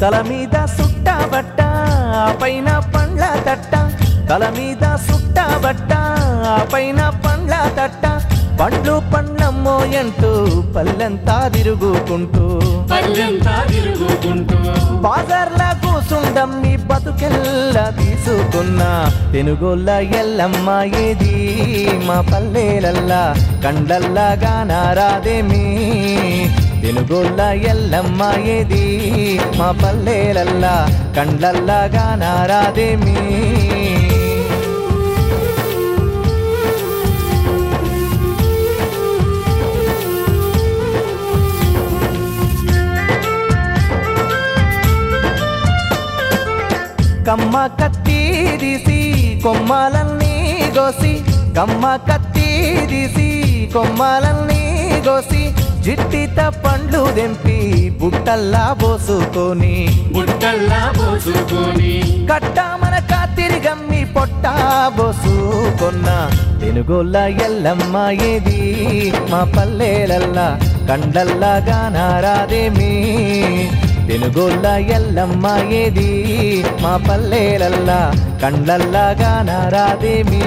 తల మీద సుట్టబట్ట ఆ పైన పండ్ల తట్ట తల మీద సుట్టబట్ట ఆ పైన పండ్ల తట్ట పండ్లు పండ్లమ్మో అంటూ పల్లెంతా తిరుగుకుంటూ పల్లెంతా తిరుగుకుంటూ బాజార్లా కూసుండమ్మి బతుకెల్లా తీసుకున్నా తెనుగోళ్ళ ఎల్లమ్మ ఏది మా పల్లెలల్లా కండల్లా గానారాదేమి తెనుగోళ్ళ ఎల్లమ్మ ఏది మా పల్లెలల్లా కండల్లా గానారాదేమి కమ్మ కత్తి తీసి కొమ్మాలన్నీ గోసి కమ్మ కత్తి తీసి కొమ్మాలన్నీ గోసి జిట్టిత పండ్లు దెంపి బుట్టల్లా పోసుకొని బుట్టల్లా పోసుకొని కట్ట మన కాతిరిగమ్మి పొట్ట బోసుకొన్న తెనుగోళ్ళ ఎల్లమ్మ ఏది మా పల్లెలల్లా కండల్లా గానారాదేమి తెనుగోళ్ళ ఎల్లమ్మ ఏది మా పల్లెలల్లా కండల్లా గానారాదేమి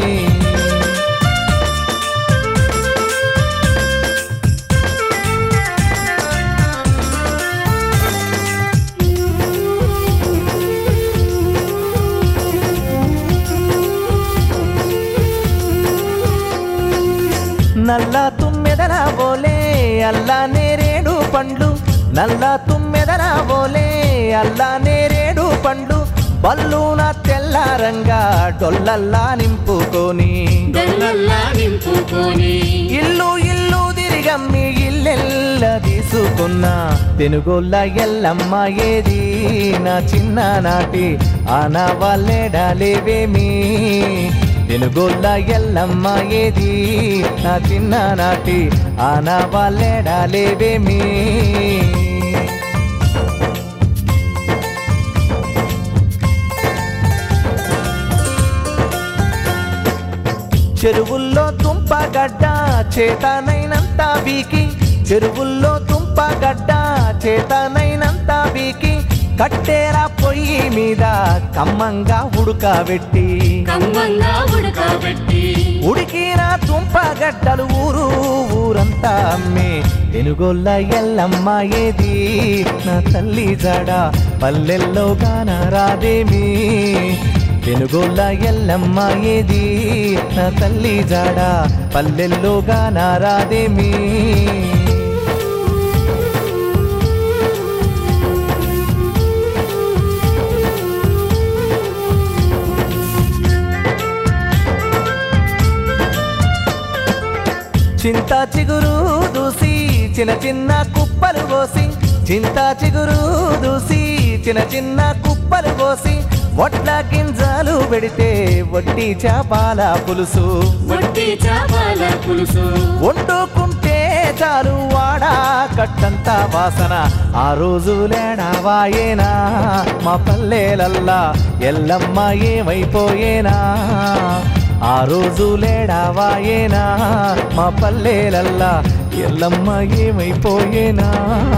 నల్ల తుమ్మెదల బోలే అల్లా నేరేడు పండ్లు నల్ల తుమ్మెదల బోలే అల్లా నేరేడు పండ్లు బల్లున తెల్లారంగా డొల్లల్లా నింపుకొని దొల్లల్లా నింపుకొని ఇల్లు ఇల్లు తిరిగమ్మి ఇల్లెల్ల తీసుకున్న తెనుగోళ్ళ ఎల్లమ్మ ఏది నా చిన్ననాటి ఆనా వాళ్ళేడాలేవేమి తెనుగోళ్ళ ఎల్లమ్మ ఏది నా చిన్ననాటి ఆనా వాళ్ళేడాలేవేమి చెరువుల్లో తుంపగడ్డ చేతనైనంత బీకి చెరువుల్లో తుంపగడ్డ చేతనైనంత బీకి కట్టేరా పొయ్యి మీద కమ్మంగా ఉడకబెట్టి కమ్మంగా ఉడకబెట్టి ఉడికిన తుంపగడ్డలు ఊరు ఊరంతా అమ్మి ఎనుగొల్ల ఎల్లమ్మ ఏది నా తల్లి జాడ పల్లెల్లో గాన రాదేమి తెనుగోళ్ళ ఎల్లమ్మ ఏది నా తల్లి జాడ పల్లెల్లో గాన రాదేమి చింత చిగురు దూసి చిన్న చిన్న కుప్పలు పోసి చింత చిగురు దూసి చిన్న చిన్న కుప్పలు పోసి వడ్ల గింజలు పెడితే వడ్డీ చేపల పులుసు వట్టి చేపల పులుసు వండుకుంటే చాలు వాడా కట్టంత వాసన ఆ రోజు లేడవాయేనా మా పల్లెలల్లా ఎల్లమ్మ ఏమైపోయేనా ఆ రోజు లేడవాయేనా మా పల్లెలల్లా ఎల్లమ్మ ఏమైపోయేనా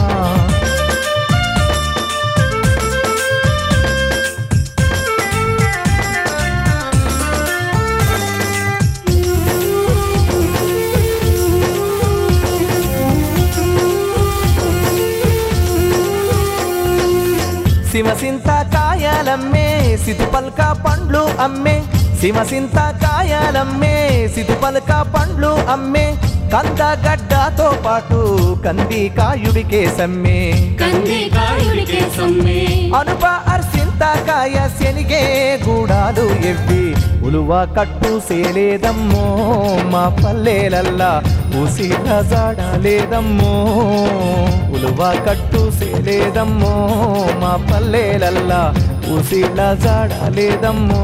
సిమసింత కాయాలమ్మే సితుపల్క పండ్లు అమ్మే సిమసింత కాయాలమ్మే సితుపల్క పండ్లు అమ్మే కందగడ్డతో పాటు కంది కాయుడికే సమ్మే కంది కాయుడికే సమ్మె అనుప అర్సింతకాయ శనిగే గూడాలు ఎవ్వి ఉలువ కట్టు సేలేదమ్మో మా పల్లెలల్లా ఉసిల జాడలేదమ్మో ఉలువ కట్టు సేలేదమ్మో మా పల్లెలల్లా ఉసిల జాడలేదమ్మో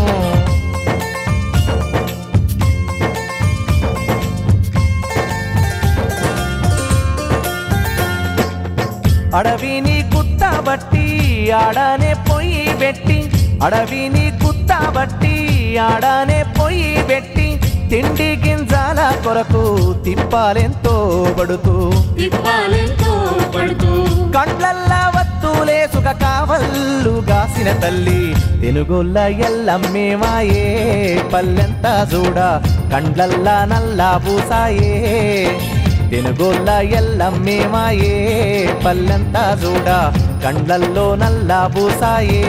అడవిని కుట్టబట్టి ఆడనే పొయ్యి పెట్టి అడవిని కుట్టబట్టి ఆడనే పొయ్యి పెట్టి తిండి గింజాల కొరకు తిప్పాలెంతో పడుతూ తిప్పాలెంతో పడుతూ కండ్లల్లా వత్తులేసు మల్లు గాసిన తల్లి తెనుగొల్ల ఎల్లమ్మేమాయే పల్లెంతా చూడ కండ్లల్లా నల్లా పూసాయే తెనుగొల్ల ఎల్లమ్మేమాయే పల్లెంతా చూడ కండ్లల్లో నల్లా పూసాయే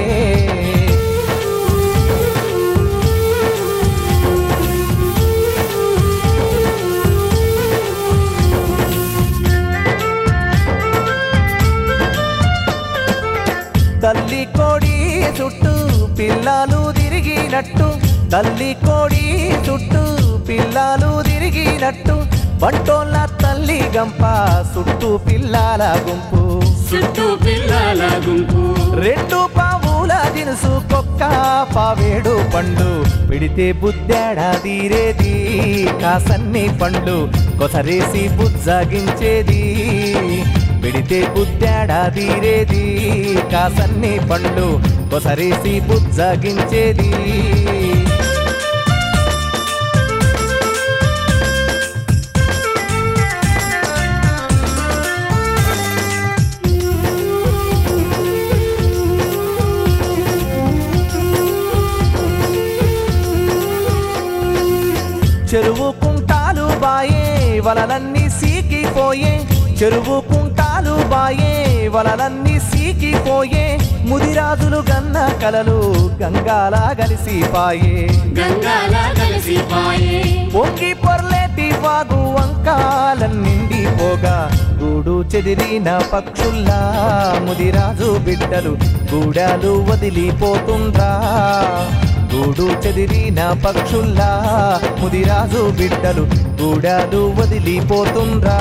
తల్లి కోడి చుట్టూ పిల్లలు తిరిగినట్టు తల్లి కోడి చుట్టూ పిల్లలు తిరిగినట్టు బంటోళ్ళ తల్లి గంప చుట్టూ పిల్లల గుంపు చుట్టూ పిల్లల గుంపు రెండు పావుల దినుసు కొక్క పావేడు పండు పిడితే బుద్ధాడాదిరేది కాసన్ని పండు కొసరేసి బుజ్జగించేది పిడితే బుద్ధాడాదిరేది కాసన్ని పండు కొసరేసి బుజ్జగించేది చెరువు కుంటాలు బాయే వలలన్నీ సీకిపోయే చెరువు కుంటాలు బాయే వలలన్నీ సీకిపోయే ముదిరాజులు గన్న కలలు గంగాల గలిసిపాయే గంగాల కలిసిపాయే పొంగి పొర్లేటి వాగు వంకాలన్నిండిపోగా గూడు చెదిరిన పక్షుల్లా ముదిరాజు బిడ్డలు గూడాలు వదిలిపోతుండ్రా గూడు చెదిరిన పక్షుల్లా ముదిరాజు బిడ్డలు గూడాలు వదిలిపోతుండ్రా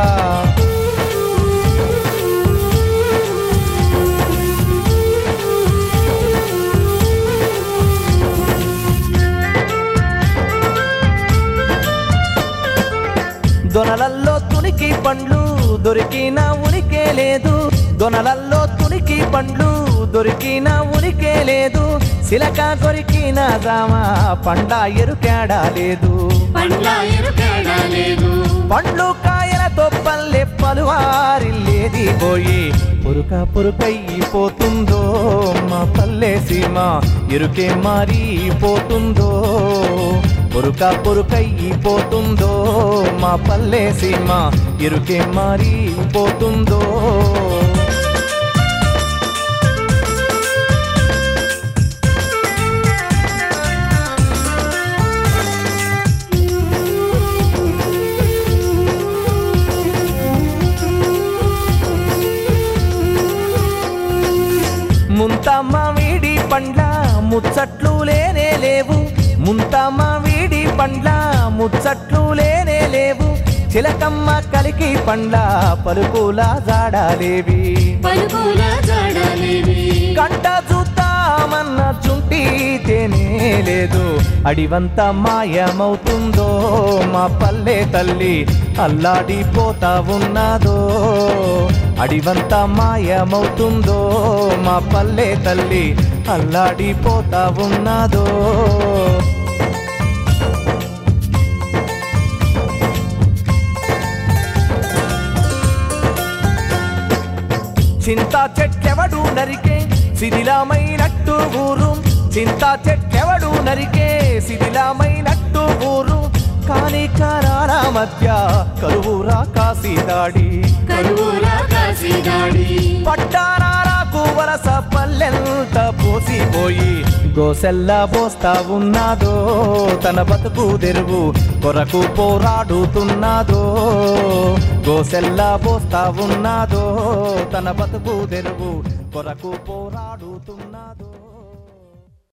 దొనలల్లో తునికి పండ్లు దొరికిన ఉనికే లేదు దొనలల్లో తునికి పండ్లు దొరికిన ఉనికే లేదు సిలక కొరికిన రామ పండ ఎరుకేడా లేదు పండ్ల ఎరుకేడా లేదు పండ్లు కాయలతో పల్లె పలువారిల్లేది పోయి పురుక పురుకైపోతుందో మా పల్లె సీమ ఇరుకే మారిపోతుందో పురుక పురుకైపోతుందో మా పల్లె సీమ ఇరుకే మారిపోతుందో ముంతమ్మ వీడి పండ్ల ముచ్చట్లు లేనే లేవు ముంతమ్మ వీడి పండ్ల ముచ్చట్లు లేనే లేవు చిలకమ్మ కలికి పండ్ల పలుకుల జాడాలేవి పలుకుల జడలేవి కంట చూద్దామన్న చుంటి తేనే లేదు అడివంత మాయమవుతుందో మా పల్లె తల్లి అల్లాడిపోతా ఉన్నదో అడివంత మాయమవుతుందో మా పల్లె తల్లి అల్లాడిపోతా ఉన్నదో చింతా చెట్లెవడు నరికే శిథిలమైనట్టు ఊరు చింతా చెట్లెవడు నరికే శిథిలమైనట్టు ఊరు కాని కారాల మధ్య కరువురా కాసి దాడి కరువుల కాసిదాడి పట్టారాకు వలస పల్లెంత పోసిపోయి గోసెల్లా పోస్తా ఉన్నాదో తన బతుకు తెరువు కొరకు పోరాడుతున్నాదో గోసెల్లా పోస్తా ఉన్నాదో తన బతుకు తెరువు కొరకు పోరాడుతున్నాదో